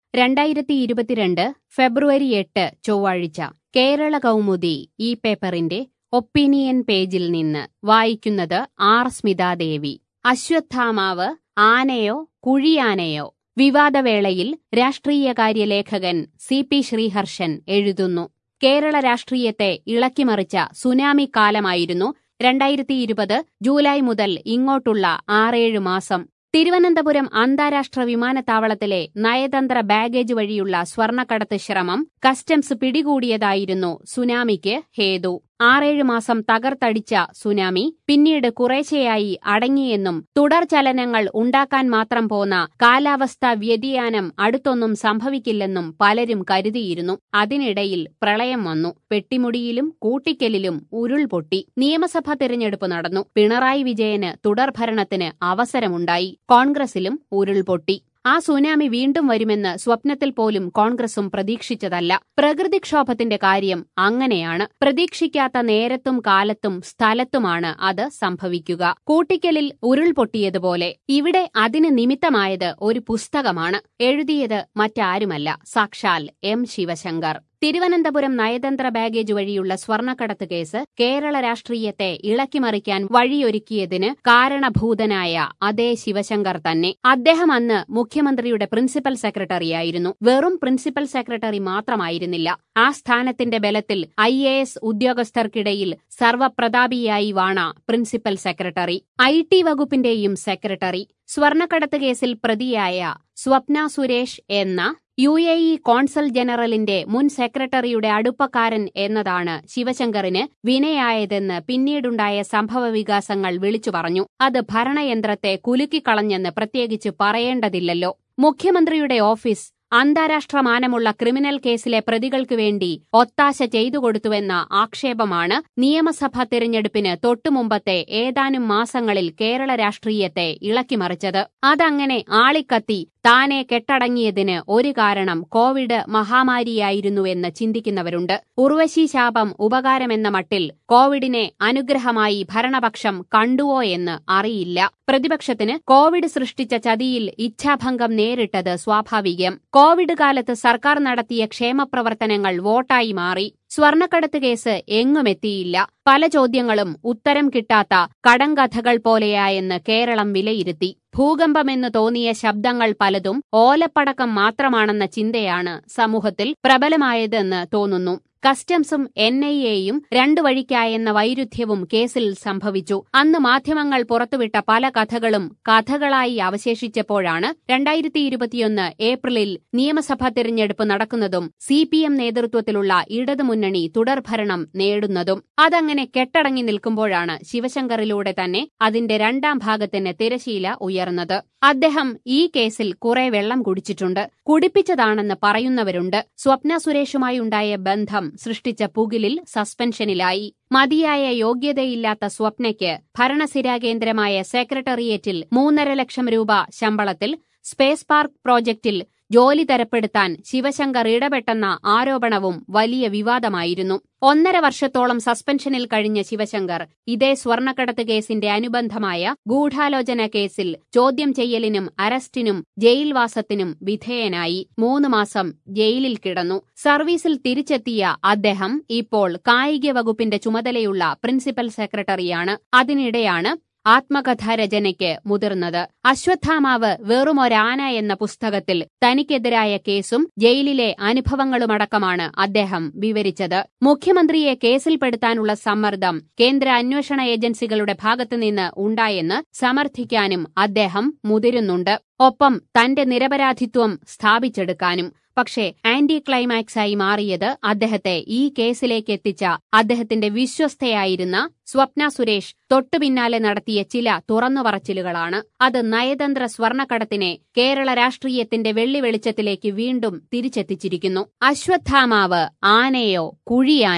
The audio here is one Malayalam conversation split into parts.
രണ്ടായിരത്തി ഇരുപത്തിരണ്ട് ഫെബ്രുവരി എട്ട് ചൊവ്വാഴ്ച കേരള കൗമുദി ഈ പേപ്പറിന്റെ ഒപ്പീനിയൻ പേജിൽ നിന്ന് വായിക്കുന്നത് ആർ സ്മിതാദേവി അശ്വത്ഥാമാവ് ആനയോ കുഴിയാനയോ വിവാദവേളയിൽ രാഷ്ട്രീയകാര്യ ലേഖകൻ സി പി ശ്രീഹർഷൻ എഴുതുന്നു കേരള രാഷ്ട്രീയത്തെ ഇളക്കിമറിച്ച സുനാമി കാലമായിരുന്നു രണ്ടായിരത്തി ഇരുപത് ജൂലൈ മുതൽ ഇങ്ങോട്ടുള്ള ആറേഴ് മാസം തിരുവനന്തപുരം അന്താരാഷ്ട്ര വിമാനത്താവളത്തിലെ നയതന്ത്ര ബാഗേജ് വഴിയുള്ള സ്വർണ്ണക്കടത്ത് ശ്രമം കസ്റ്റംസ് പിടികൂടിയതായിരുന്നു സുനാമിക്ക് ഹേതു ആറേഴ് മാസം തകർത്തടിച്ച സുനാമി പിന്നീട് കുറേശ്ശെയായി അടങ്ങിയെന്നും തുടർചലനങ്ങൾ ഉണ്ടാക്കാൻ മാത്രം പോന്ന കാലാവസ്ഥാ വ്യതിയാനം അടുത്തൊന്നും സംഭവിക്കില്ലെന്നും പലരും കരുതിയിരുന്നു അതിനിടയിൽ പ്രളയം വന്നു പെട്ടിമുടിയിലും കൂട്ടിക്കലിലും ഉരുൾപൊട്ടി നിയമസഭാ തിരഞ്ഞെടുപ്പ് നടന്നു പിണറായി വിജയന് തുടർഭരണത്തിന് അവസരമുണ്ടായി കോൺഗ്രസിലും ഉരുൾപൊട്ടി ആ സുനാമി വീണ്ടും വരുമെന്ന് സ്വപ്നത്തിൽ പോലും കോൺഗ്രസും പ്രതീക്ഷിച്ചതല്ല പ്രകൃതിക്ഷോഭത്തിന്റെ കാര്യം അങ്ങനെയാണ് പ്രതീക്ഷിക്കാത്ത നേരത്തും കാലത്തും സ്ഥലത്തുമാണ് അത് സംഭവിക്കുക കൂട്ടിക്കലിൽ ഉരുൾപൊട്ടിയതുപോലെ ഇവിടെ അതിന് നിമിത്തമായത് ഒരു പുസ്തകമാണ് എഴുതിയത് മറ്റാരുമല്ല സാക്ഷാൽ എം ശിവശങ്കർ തിരുവനന്തപുരം നയതന്ത്ര ബാഗേജ് വഴിയുള്ള സ്വർണ്ണക്കടത്ത് കേസ് കേരള രാഷ്ട്രീയത്തെ ഇളക്കിമറിക്കാൻ വഴിയൊരുക്കിയതിന് കാരണഭൂതനായ അതേ ശിവശങ്കർ തന്നെ അദ്ദേഹം അന്ന് മുഖ്യമന്ത്രിയുടെ പ്രിൻസിപ്പൽ സെക്രട്ടറിയായിരുന്നു വെറും പ്രിൻസിപ്പൽ സെക്രട്ടറി മാത്രമായിരുന്നില്ല ആ സ്ഥാനത്തിന്റെ ബലത്തിൽ ഐ എ എസ് ഉദ്യോഗസ്ഥർക്കിടയിൽ സർവപ്രതാപിയായി വാണ പ്രിൻസിപ്പൽ സെക്രട്ടറി ഐ ടി വകുപ്പിന്റെയും സെക്രട്ടറി സ്വർണ്ണക്കടത്ത് കേസിൽ പ്രതിയായ സ്വപ്ന സുരേഷ് എന്ന യു എ ഇ കോൺസൽ ജനറലിന്റെ മുൻ സെക്രട്ടറിയുടെ അടുപ്പക്കാരൻ എന്നതാണ് ശിവശങ്കറിന് വിനയായതെന്ന് പിന്നീടുണ്ടായ സംഭവവികാസങ്ങൾ വിളിച്ചു പറഞ്ഞു അത് ഭരണയന്ത്രത്തെ കുലുക്കിക്കളഞ്ഞെന്ന് പ്രത്യേകിച്ച് പറയേണ്ടതില്ലല്ലോ മുഖ്യമന്ത്രിയുടെ ഓഫീസ് അന്താരാഷ്ട്ര മാനമുള്ള ക്രിമിനൽ കേസിലെ പ്രതികൾക്ക് വേണ്ടി ഒത്താശ ചെയ്തു കൊടുത്തുവെന്ന ആക്ഷേപമാണ് നിയമസഭാ തിരഞ്ഞെടുപ്പിന് തൊട്ടുമുമ്പത്തെ ഏതാനും മാസങ്ങളിൽ കേരള രാഷ്ട്രീയത്തെ ഇളക്കിമറിച്ചത് അതങ്ങനെ ആളിക്കത്തി താനെ കെട്ടടങ്ങിയതിന് ഒരു കാരണം കോവിഡ് മഹാമാരിയായിരുന്നുവെന്ന് ചിന്തിക്കുന്നവരുണ്ട് ഉർവശി ശാപം ഉപകാരമെന്ന മട്ടിൽ കോവിഡിനെ അനുഗ്രഹമായി ഭരണപക്ഷം കണ്ടുവോ എന്ന് അറിയില്ല പ്രതിപക്ഷത്തിന് കോവിഡ് സൃഷ്ടിച്ച ചതിയിൽ ഇച്ഛാഭംഗം നേരിട്ടത് സ്വാഭാവികം കോവിഡ് കാലത്ത് സർക്കാർ നടത്തിയ ക്ഷേമപ്രവർത്തനങ്ങൾ വോട്ടായി മാറി സ്വർണ്ണക്കടത്ത് കേസ് എങ്ങുമെത്തിയില്ല പല ചോദ്യങ്ങളും ഉത്തരം കിട്ടാത്ത കടങ്കഥകൾ പോലെയായെന്ന് കേരളം വിലയിരുത്തി ഭൂകമ്പമെന്ന് തോന്നിയ ശബ്ദങ്ങൾ പലതും ഓലപ്പടക്കം മാത്രമാണെന്ന ചിന്തയാണ് സമൂഹത്തിൽ പ്രബലമായതെന്ന് തോന്നുന്നു കസ്റ്റംസും എൻ ഐ എയും രണ്ടു വഴിക്കായെന്ന വൈരുദ്ധ്യവും കേസിൽ സംഭവിച്ചു അന്ന് മാധ്യമങ്ങൾ പുറത്തുവിട്ട പല കഥകളും കഥകളായി അവശേഷിച്ചപ്പോഴാണ് രണ്ടായിരത്തി ഇരുപത്തിയൊന്ന് ഏപ്രിലിൽ നിയമസഭാ തിരഞ്ഞെടുപ്പ് നടക്കുന്നതും സി പി എം നേതൃത്വത്തിലുള്ള ഇടതുമുന്നണി തുടർഭരണം നേടുന്നതും അതങ്ങനെ കെട്ടടങ്ങി നിൽക്കുമ്പോഴാണ് ശിവശങ്കറിലൂടെ തന്നെ അതിന്റെ രണ്ടാം ഭാഗത്തിന് തിരശീല ഉയർന്നത് അദ്ദേഹം ഈ കേസിൽ കുറെ വെള്ളം കുടിച്ചിട്ടുണ്ട് കുടിപ്പിച്ചതാണെന്ന് പറയുന്നവരുണ്ട് സ്വപ്ന സുരേഷുമായുണ്ടായ ബന്ധം സൃഷ്ടിച്ച പുകിലിൽ സസ്പെൻഷനിലായി മതിയായ യോഗ്യതയില്ലാത്ത സ്വപ്നയ്ക്ക് ഭരണസിരാ കേന്ദ്രമായ സെക്രട്ടേറിയറ്റിൽ മൂന്നര ലക്ഷം രൂപ ശമ്പളത്തിൽ സ്പേസ് പാർക്ക് പ്രോജക്റ്റിൽ ജോലി തരപ്പെടുത്താൻ ശിവശങ്കർ ഇടപെട്ടെന്ന ആരോപണവും വലിയ വിവാദമായിരുന്നു ഒന്നര വർഷത്തോളം സസ്പെൻഷനിൽ കഴിഞ്ഞ ശിവശങ്കർ ഇതേ സ്വർണ്ണക്കടത്ത് കേസിന്റെ അനുബന്ധമായ ഗൂഢാലോചന കേസിൽ ചോദ്യം ചെയ്യലിനും അറസ്റ്റിനും ജയിൽവാസത്തിനും വിധേയനായി മൂന്ന് മാസം ജയിലിൽ കിടന്നു സർവീസിൽ തിരിച്ചെത്തിയ അദ്ദേഹം ഇപ്പോൾ കായിക വകുപ്പിന്റെ ചുമതലയുള്ള പ്രിൻസിപ്പൽ സെക്രട്ടറിയാണ് അതിനിടെയാണ് ആത്മകഥാരചനയ്ക്ക് മുതിർന്നത് അശ്വത്ഥാമാവ് വെറുമൊരാന എന്ന പുസ്തകത്തിൽ തനിക്കെതിരായ കേസും ജയിലിലെ അനുഭവങ്ങളുമടക്കമാണ് അദ്ദേഹം വിവരിച്ചത് മുഖ്യമന്ത്രിയെ കേസിൽപ്പെടുത്താനുള്ള സമ്മർദ്ദം കേന്ദ്ര അന്വേഷണ ഏജൻസികളുടെ ഭാഗത്തുനിന്ന് ഉണ്ടായെന്ന് സമർത്ഥിക്കാനും അദ്ദേഹം മുതിരുന്നുണ്ട് ഒപ്പം തന്റെ നിരപരാധിത്വം സ്ഥാപിച്ചെടുക്കാനും പക്ഷേ ആന്റി ക്ലൈമാക്സായി മാറിയത് അദ്ദേഹത്തെ ഈ കേസിലേക്ക് എത്തിച്ച അദ്ദേഹത്തിന്റെ വിശ്വസ്തയായിരുന്ന സ്വപ്ന സുരേഷ് തൊട്ടുപിന്നാലെ നടത്തിയ ചില തുറന്നുപറച്ചിലുകളാണ് അത് നയതന്ത്ര സ്വർണ്ണക്കടത്തിനെ കേരള രാഷ്ട്രീയത്തിന്റെ വെള്ളി വെളിച്ചത്തിലേക്ക് വീണ്ടും തിരിച്ചെത്തിച്ചിരിക്കുന്നു അശ്വത്ഥാമാവ് ആനയോ കുഴിയാനയോ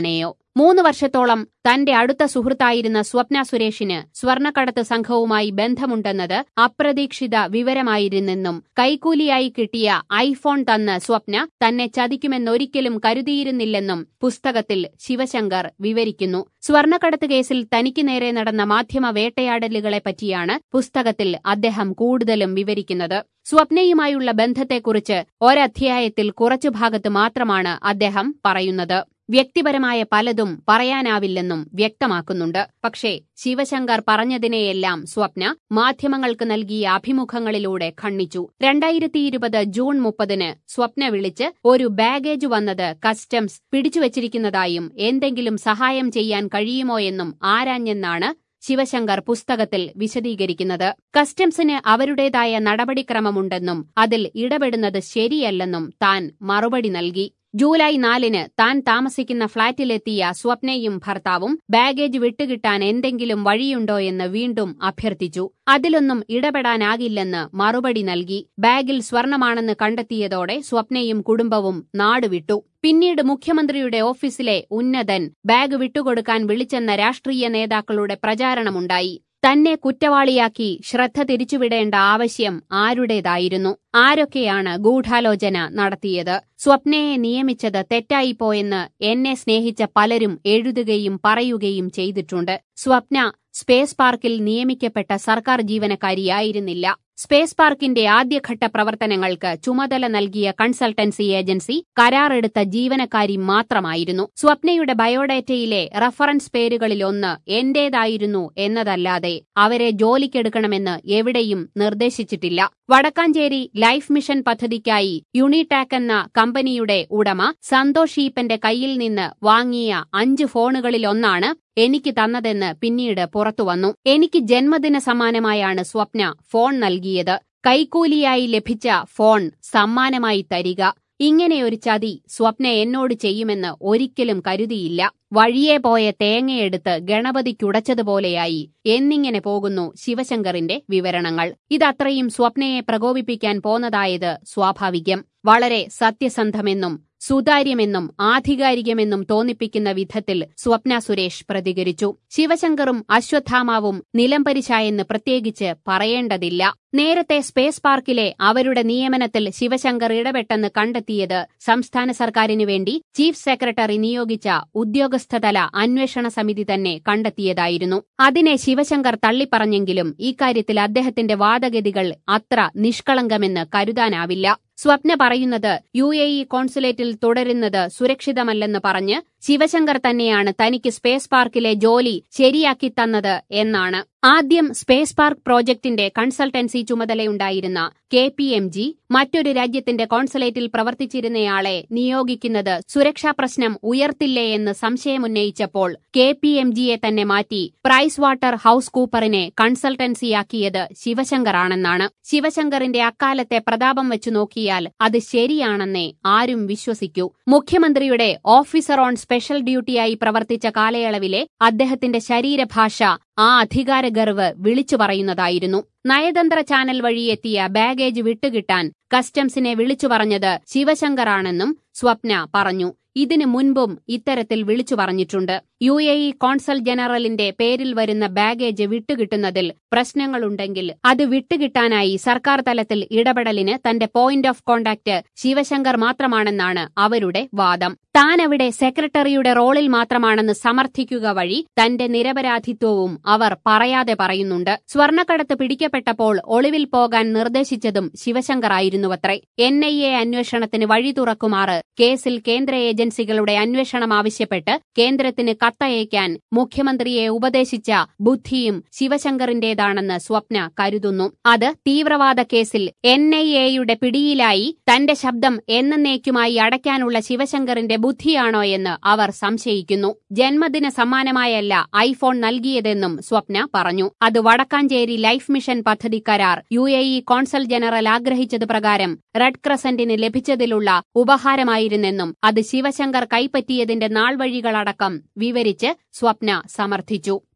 മൂന്ന് വർഷത്തോളം തന്റെ അടുത്ത സുഹൃത്തായിരുന്ന സ്വപ്ന സുരേഷിന് സ്വർണ്ണക്കടത്ത് സംഘവുമായി ബന്ധമുണ്ടെന്നത് അപ്രതീക്ഷിത വിവരമായിരുന്നെന്നും കൈക്കൂലിയായി കിട്ടിയ ഐഫോൺ തന്ന് സ്വപ്ന തന്നെ ചതിക്കുമെന്നൊരിക്കലും കരുതിയിരുന്നില്ലെന്നും പുസ്തകത്തിൽ ശിവശങ്കർ വിവരിക്കുന്നു സ്വർണ്ണക്കടത്ത് കേസിൽ തനിക്ക് നേരെ നടന്ന മാധ്യമ വേട്ടയാടലുകളെ പറ്റിയാണ് പുസ്തകത്തിൽ അദ്ദേഹം കൂടുതലും വിവരിക്കുന്നത് സ്വപ്നയുമായുള്ള ബന്ധത്തെക്കുറിച്ച് ഒരധ്യായത്തിൽ കുറച്ചു ഭാഗത്ത് മാത്രമാണ് അദ്ദേഹം പറയുന്നത് വ്യക്തിപരമായ പലതും പറയാനാവില്ലെന്നും വ്യക്തമാക്കുന്നുണ്ട് പക്ഷേ ശിവശങ്കർ പറഞ്ഞതിനെയെല്ലാം സ്വപ്ന മാധ്യമങ്ങൾക്ക് നൽകിയ അഭിമുഖങ്ങളിലൂടെ ഖണ്ഡിച്ചു രണ്ടായിരത്തി ഇരുപത് ജൂൺ മുപ്പതിന് സ്വപ്ന വിളിച്ച് ഒരു ബാഗേജ് വന്നത് കസ്റ്റംസ് പിടിച്ചുവച്ചിരിക്കുന്നതായും എന്തെങ്കിലും സഹായം ചെയ്യാൻ കഴിയുമോ എന്നും ആരാഞ്ഞെന്നാണ് ശിവശങ്കർ പുസ്തകത്തിൽ വിശദീകരിക്കുന്നത് കസ്റ്റംസിന് അവരുടേതായ നടപടിക്രമമുണ്ടെന്നും അതിൽ ഇടപെടുന്നത് ശരിയല്ലെന്നും താൻ മറുപടി നൽകി ജൂലൈ നാലിന് താൻ താമസിക്കുന്ന ഫ്ളാറ്റിലെത്തിയ സ്വപ്നയും ഭർത്താവും ബാഗേജ് വിട്ടുകിട്ടാൻ എന്തെങ്കിലും വഴിയുണ്ടോ എന്ന് വീണ്ടും അഭ്യർത്ഥിച്ചു അതിലൊന്നും ഇടപെടാനാകില്ലെന്ന് മറുപടി നൽകി ബാഗിൽ സ്വർണമാണെന്ന് കണ്ടെത്തിയതോടെ സ്വപ്നയും കുടുംബവും നാടുവിട്ടു പിന്നീട് മുഖ്യമന്ത്രിയുടെ ഓഫീസിലെ ഉന്നതൻ ബാഗ് വിട്ടുകൊടുക്കാൻ വിളിച്ചെന്ന രാഷ്ട്രീയ നേതാക്കളുടെ പ്രചാരണമുണ്ടായി തന്നെ കുറ്റവാളിയാക്കി ശ്രദ്ധ തിരിച്ചുവിടേണ്ട ആവശ്യം ആരുടേതായിരുന്നു ആരൊക്കെയാണ് ഗൂഢാലോചന നടത്തിയത് സ്വപ്നയെ നിയമിച്ചത് തെറ്റായിപ്പോയെന്ന് എന്നെ സ്നേഹിച്ച പലരും എഴുതുകയും പറയുകയും ചെയ്തിട്ടുണ്ട് സ്വപ്ന സ്പേസ് പാർക്കിൽ നിയമിക്കപ്പെട്ട സർക്കാർ ജീവനക്കാരിയായിരുന്നില്ല സ്പേസ് പാർക്കിന്റെ ആദ്യഘട്ട പ്രവർത്തനങ്ങൾക്ക് ചുമതല നൽകിയ കൺസൾട്ടൻസി ഏജൻസി കരാറെടുത്ത ജീവനക്കാരി മാത്രമായിരുന്നു സ്വപ്നയുടെ ബയോഡേറ്റയിലെ റഫറൻസ് പേരുകളിലൊന്ന് എന്റേതായിരുന്നു എന്നതല്ലാതെ അവരെ ജോലിക്കെടുക്കണമെന്ന് എവിടെയും നിർദ്ദേശിച്ചിട്ടില്ല വടക്കാഞ്ചേരി ലൈഫ് മിഷൻ പദ്ധതിക്കായി യുണിടാക് എന്ന കമ്പനിയുടെ ഉടമ സന്തോഷ് ഈപ്പന്റെ കയ്യിൽ നിന്ന് വാങ്ങിയ അഞ്ച് ഫോണുകളിലൊന്നാണ് എനിക്ക് തന്നതെന്ന് പിന്നീട് പുറത്തുവന്നു എനിക്ക് ജന്മദിന സമ്മാനമായാണ് സ്വപ്ന ഫോൺ നൽകിയത് കൈക്കൂലിയായി ലഭിച്ച ഫോൺ സമ്മാനമായി തരിക ഇങ്ങനെയൊരു ചതി സ്വപ്ന എന്നോട് ചെയ്യുമെന്ന് ഒരിക്കലും കരുതിയില്ല വഴിയെ പോയ തേങ്ങയെടുത്ത് ഗണപതിക്കുടച്ചതുപോലെയായി എന്നിങ്ങനെ പോകുന്നു ശിവശങ്കറിന്റെ വിവരണങ്ങൾ ഇതത്രയും സ്വപ്നയെ പ്രകോപിപ്പിക്കാൻ പോന്നതായത് സ്വാഭാവികം വളരെ സത്യസന്ധമെന്നും സുതാര്യമെന്നും ആധികാരികമെന്നും തോന്നിപ്പിക്കുന്ന വിധത്തിൽ സ്വപ്ന സുരേഷ് പ്രതികരിച്ചു ശിവശങ്കറും അശ്വത്ഥാമാവും നിലംപരിശായെന്ന് പ്രത്യേകിച്ച് പറയേണ്ടതില്ല നേരത്തെ സ്പേസ് പാർക്കിലെ അവരുടെ നിയമനത്തിൽ ശിവശങ്കർ ഇടപെട്ടെന്ന് കണ്ടെത്തിയത് സംസ്ഥാന സർക്കാരിനു വേണ്ടി ചീഫ് സെക്രട്ടറി നിയോഗിച്ച ഉദ്യോഗസ്ഥതല അന്വേഷണ സമിതി തന്നെ കണ്ടെത്തിയതായിരുന്നു അതിനെ ശിവശങ്കർ തള്ളിപ്പറഞ്ഞെങ്കിലും ഇക്കാര്യത്തിൽ അദ്ദേഹത്തിന്റെ വാദഗതികൾ അത്ര നിഷ്കളങ്കമെന്ന് കരുതാനാവില്ല സ്വപ്ന പറയുന്നത് യു എ ഇ കോൺസുലേറ്റിൽ തുടരുന്നത് സുരക്ഷിതമല്ലെന്ന് പറഞ്ഞ് ശിവശങ്കർ തന്നെയാണ് തനിക്ക് സ്പേസ് പാർക്കിലെ ജോലി ശരിയാക്കി തന്നത് എന്നാണ് ആദ്യം സ്പേസ് പാർക്ക് പ്രോജക്ടിന്റെ കൺസൾട്ടൻസി ചുമതലയുണ്ടായിരുന്ന കെ പി എം ജി മറ്റൊരു രാജ്യത്തിന്റെ കോൺസുലേറ്റിൽ പ്രവർത്തിച്ചിരുന്നയാളെ നിയോഗിക്കുന്നത് സുരക്ഷാ പ്രശ്നം ഉയർത്തില്ലേ എന്ന് സംശയമുന്നയിച്ചപ്പോൾ കെ പി എം ജിയെ തന്നെ മാറ്റി പ്രൈസ് വാട്ടർ ഹൌസ് കൂപ്പറിനെ കൺസൾട്ടൻസിയാക്കിയത് ശിവശങ്കറാണെന്നാണ് ശിവശങ്കറിന്റെ അക്കാലത്തെ പ്രതാപം വെച്ചു നോക്കിയാൽ അത് ശരിയാണെന്നേ ആരും വിശ്വസിക്കൂ മുഖ്യമന്ത്രിയുടെ ഓഫീസർ ഓൺ സ്പെഷ്യൽ ഡ്യൂട്ടിയായി പ്രവർത്തിച്ച കാലയളവിലെ അദ്ദേഹത്തിന്റെ ശരീരഭാഷ ആ അധികാരഗർവ് വിളിച്ചു പറയുന്നതായിരുന്നു നയതന്ത്ര ചാനൽ വഴി എത്തിയ ബാഗേജ് വിട്ടുകിട്ടാൻ കസ്റ്റംസിനെ വിളിച്ചു പറഞ്ഞത് ശിവശങ്കറാണെന്നും സ്വപ്ന പറഞ്ഞു ഇതിനു മുൻപും ഇത്തരത്തിൽ വിളിച്ചു പറഞ്ഞിട്ടുണ്ട് യു എ ഇ കോൺസൽ ജനറലിന്റെ പേരിൽ വരുന്ന ബാഗേജ് വിട്ടുകിട്ടുന്നതിൽ പ്രശ്നങ്ങളുണ്ടെങ്കിൽ അത് വിട്ടുകിട്ടാനായി സർക്കാർ തലത്തിൽ ഇടപെടലിന് തന്റെ പോയിന്റ് ഓഫ് കോണ്ടാക്ട് ശിവശങ്കർ മാത്രമാണെന്നാണ് അവരുടെ വാദം താൻ അവിടെ സെക്രട്ടറിയുടെ റോളിൽ മാത്രമാണെന്ന് സമർത്ഥിക്കുക വഴി തന്റെ നിരപരാധിത്വവും അവർ പറയാതെ പറയുന്നുണ്ട് സ്വർണ്ണക്കടത്ത് പിടിക്കപ്പെട്ടപ്പോൾ ഒളിവിൽ പോകാൻ നിർദ്ദേശിച്ചതും ശിവശങ്കറായിരുന്നുവത്രേ എൻ ഐ എ അന്വേഷണത്തിന് വഴി തുറക്കുമാറ് കേസിൽ കേന്ദ്ര ഏജൻസികളുടെ അന്വേഷണം ആവശ്യപ്പെട്ട് കേന്ദ്രത്തിന് കത്തയക്കാൻ മുഖ്യമന്ത്രിയെ ഉപദേശിച്ച ബുദ്ധിയും ശിവശങ്കറിന്റേതാണെന്ന് സ്വപ്ന കരുതുന്നു അത് തീവ്രവാദ കേസിൽ എൻ ഐ എയുടെ പിടിയിലായി തന്റെ ശബ്ദം എന്നേക്കുമായി അടയ്ക്കാനുള്ള ശിവശങ്കറിന്റെ ബുദ്ധിയാണോ എന്ന് അവർ സംശയിക്കുന്നു ജന്മദിന സമ്മാനമായല്ല ഐഫോൺ നൽകിയതെന്നും സ്വപ്ന പറഞ്ഞു അത് വടക്കാഞ്ചേരി ലൈഫ് മിഷൻ പദ്ധതി കരാർ U A E consul general ആഗ്രഹിച്ചത് പ്രകാരം റെഡ് ക്രസന്റിന് ലഭിച്ചതിലുള്ള ഉപഹാരമായിരുന്നെന്നും അത് ശിവശങ്കർ കൈപ്പറ്റിയതിന്റെ നാൾവഴികളടക്കം വിവരിച്ച് സ്വപ്ന സമർത്ഥിച്ചു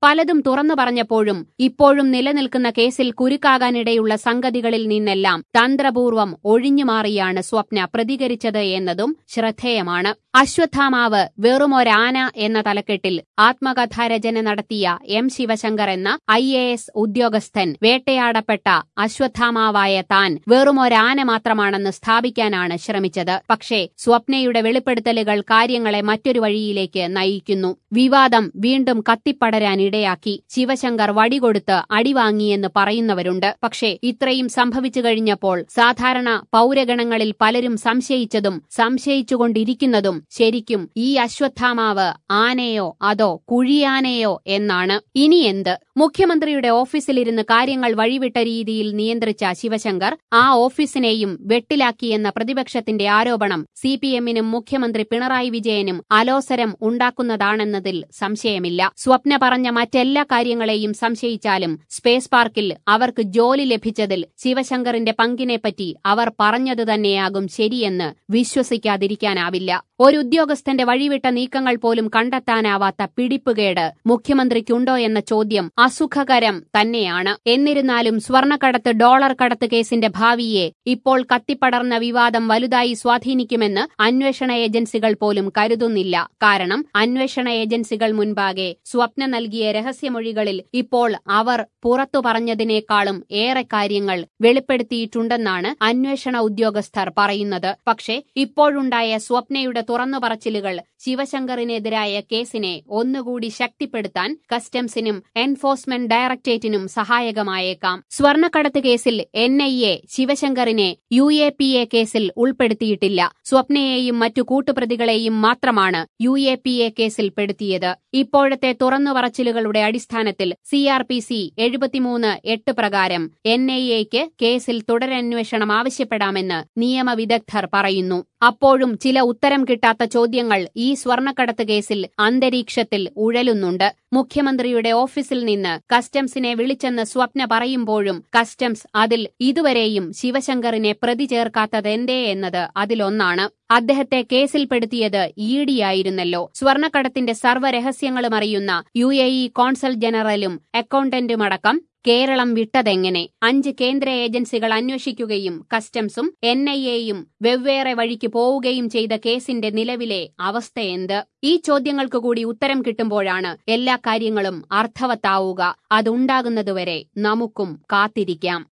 പലതും തുറന്നു പറഞ്ഞപ്പോഴും ഇപ്പോഴും നിലനിൽക്കുന്ന കേസിൽ കുരുക്കാകാനിടയുള്ള സംഗതികളിൽ നിന്നെല്ലാം തന്ത്രപൂർവം ഒഴിഞ്ഞുമാറിയാണ് സ്വപ്ന പ്രതികരിച്ചത് എന്നതും ശ്രദ്ധേയമാണ് അശ്വത്ഥാമാവ് വെറുമൊരാന എന്ന തലക്കെട്ടിൽ ആത്മകഥാരചന നടത്തിയ എം ശിവശങ്കർ എന്ന ഐ എ എസ് ഉദ്യോഗസ്ഥൻ വേട്ടയാടപ്പെട്ട അശ്വത്ഥാമാവായ താൻ വെറുമൊരാന മാത്രമാണെന്ന് സ്ഥാപിക്കാനാണ് ശ്രമിച്ചത് പക്ഷേ സ്വപ്നയുടെ വെളിപ്പെടുത്തലുകൾ കാര്യങ്ങളെ മറ്റൊരു വഴിയിലേക്ക് നയിക്കുന്നു വിവാദം വീണ്ടും കത്തിപ്പടരാൻ ഇടയാക്കി ശിവശങ്കർ വടികൊടുത്ത് അടിവാങ്ങിയെന്ന് പറയുന്നവരുണ്ട് പക്ഷേ ഇത്രയും സംഭവിച്ചു കഴിഞ്ഞപ്പോൾ സാധാരണ പൗരഗണങ്ങളിൽ പലരും സംശയിച്ചതും സംശയിച്ചുകൊണ്ടിരിക്കുന്നതും ശരിക്കും ഈ അശ്വത്ഥാമാവ് ആനയോ അതോ കുഴിയാനയോ എന്നാണ് ഇനി എന്ത് മുഖ്യമന്ത്രിയുടെ ഓഫീസിലിരുന്ന് കാര്യങ്ങൾ വഴിവിട്ട രീതിയിൽ നിയന്ത്രിച്ച ശിവശങ്കർ ആ ഓഫീസിനെയും വെട്ടിലാക്കിയെന്ന പ്രതിപക്ഷത്തിന്റെ ആരോപണം സിപിഎമ്മിനും മുഖ്യമന്ത്രി പിണറായി വിജയനും അലോസരം ഉണ്ടാക്കുന്നതാണെന്നതിൽ സംശയമില്ല സ്വപ്ന പറഞ്ഞ മറ്റെല്ലാ കാര്യങ്ങളെയും സംശയിച്ചാലും സ്പേസ് പാർക്കിൽ അവർക്ക് ജോലി ലഭിച്ചതിൽ ശിവശങ്കറിന്റെ പങ്കിനെപ്പറ്റി അവർ പറഞ്ഞത് തന്നെയാകും ശരിയെന്ന് വിശ്വസിക്കാതിരിക്കാനാവില്ല ഒരു ഉദ്യോഗസ്ഥന്റെ വഴിവിട്ട നീക്കങ്ങൾ പോലും കണ്ടെത്താനാവാത്ത പിടിപ്പുകേട് മുഖ്യമന്ത്രിക്കുണ്ടോ എന്ന ചോദ്യം അസുഖകരം തന്നെയാണ് എന്നിരുന്നാലും സ്വർണ്ണക്കടത്ത് ഡോളർ കടത്ത് കേസിന്റെ ഭാവിയെ ഇപ്പോൾ കത്തിപ്പടർന്ന വിവാദം വലുതായി സ്വാധീനിക്കുമെന്ന് അന്വേഷണ ഏജൻസികൾ പോലും കരുതുന്നില്ല കാരണം അന്വേഷണ ഏജൻസികൾ മുൻപാകെ സ്വപ്ന നൽകിയ രഹസ്യമൊഴികളിൽ ഇപ്പോൾ അവർ പുറത്തു പറഞ്ഞതിനേക്കാളും ഏറെ കാര്യങ്ങൾ വെളിപ്പെടുത്തിയിട്ടുണ്ടെന്നാണ് അന്വേഷണ ഉദ്യോഗസ്ഥർ പറയുന്നത് പക്ഷേ ഇപ്പോഴുണ്ടായ സ്വപ്നയുടെ തുറന്നുപറച്ചിലുകൾ ശിവശങ്കറിനെതിരായ കേസിനെ ഒന്നുകൂടി ശക്തിപ്പെടുത്താൻ കസ്റ്റംസിനും എൻഫോഴ്സ്മെന്റ് ഡയറക്ടറേറ്റിനും സഹായകമായേക്കാം സ്വർണ്ണക്കടത്ത് കേസിൽ എൻ ഐ എ ശിവശങ്കറിനെ യു എ പി എ കേസിൽ ഉൾപ്പെടുത്തിയിട്ടില്ല സ്വപ്നയെയും മറ്റു കൂട്ടുപ്രതികളെയും മാത്രമാണ് യു എ പി എ കേസിൽ പെടുത്തിയത് ഇപ്പോഴത്തെ തുറന്നുപറച്ചിലുകളുടെ അടിസ്ഥാനത്തിൽ സി ആർ പി സി എഴുപത്തിമൂന്ന് എട്ട് പ്രകാരം എൻ ഐ എക്ക് കേസിൽ തുടരന്വേഷണം ആവശ്യപ്പെടാമെന്ന് നിയമവിദഗ്ധർ പറയുന്നു അപ്പോഴും ചില ഉത്തരം കിട്ടാത്ത ചോദ്യങ്ങൾ ഈ സ്വർണ്ണക്കടത്ത് കേസിൽ അന്തരീക്ഷത്തിൽ ഉഴലുന്നുണ്ട് മുഖ്യമന്ത്രിയുടെ ഓഫീസിൽ നിന്ന് കസ്റ്റംസിനെ വിളിച്ചെന്ന് സ്വപ്ന പറയുമ്പോഴും കസ്റ്റംസ് അതിൽ ഇതുവരെയും ശിവശങ്കറിനെ പ്രതി ചേർക്കാത്തതെന്തേ എന്നത് അതിലൊന്നാണ് അദ്ദേഹത്തെ കേസിൽപ്പെടുത്തിയത് ഈഡിയായിരുന്നല്ലോ സ്വർണ്ണക്കടത്തിന്റെ സർവ്വരഹസ്യങ്ങളും അറിയുന്ന യു എ ഇ കോൺസൽ ജനറലും അക്കൌണ്ടന്റുമടക്കം കേരളം വിട്ടതെങ്ങനെ അഞ്ച് കേന്ദ്ര ഏജൻസികൾ അന്വേഷിക്കുകയും കസ്റ്റംസും എൻ ഐ എയും വെവ്വേറെ വഴിക്ക് പോവുകയും ചെയ്ത കേസിന്റെ നിലവിലെ അവസ്ഥയെന്ത് ഈ ചോദ്യങ്ങൾക്ക് കൂടി ഉത്തരം കിട്ടുമ്പോഴാണ് എല്ലാ കാര്യങ്ങളും അർത്ഥവത്താവുക അതുണ്ടാകുന്നതുവരെ നമുക്കും കാത്തിരിക്കാം